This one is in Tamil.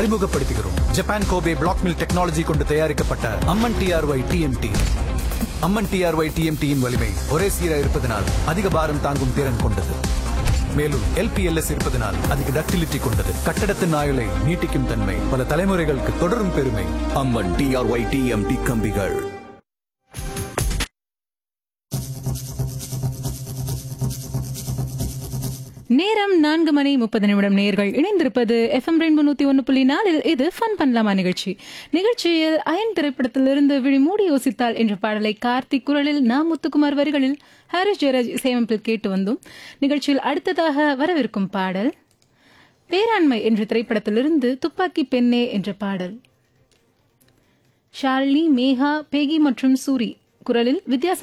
அறிமுகப்படுத்துகிறோம் Japan Kobe block mill technology கொண்டு தயாரிக்கப்பட்ட Amman TRY TMT Amman TRY டிஎம்டியின் வலிமை ஒரே சீரா இருப்பதனால் அதிக பாரம் தாங்கும் திறன் கொண்டது மேலும் எல்பிஎல்எஸ் இருப்பதனால் அதிக டக்டிலிட்டி கொண்டது கட்டடத்தின் ஆயுளை நீட்டிக்கும் தன்மை பல தலைமுறைகளுக்கு தொடரும் பெருமை அம்மன் டிஆர்ஒய் டிஎம்டி கம்பிகள் நேரம் நான்கு மணி முப்பது நிமிடம் நேர்கள் இணைந்திருப்பது எஃப்எம் ரெயின்போ நூத்தி ஒன்று புள்ளி நாலில் இது ஃபன் பண்ணலாமா நிகழ்ச்சி நிகழ்ச்சியில் அயன் திரைப்படத்திலிருந்து விழிமூடி யோசித்தால் என்ற பாடலை கார்த்திக் குரலில் நா முத்துக்குமார் வரிகளில் ஹாரிஸ் ஜெயராஜ் இசையமைப்பில் கேட்டு வந்தோம் நிகழ்ச்சியில் அடுத்ததாக வரவிருக்கும் பாடல் பேராண்மை என்ற திரைப்படத்திலிருந்து துப்பாக்கி பெண்ணே என்ற பாடல் ஷாலினி மேகா பேகி மற்றும் சூரி குரலில் வித்யாசாகர்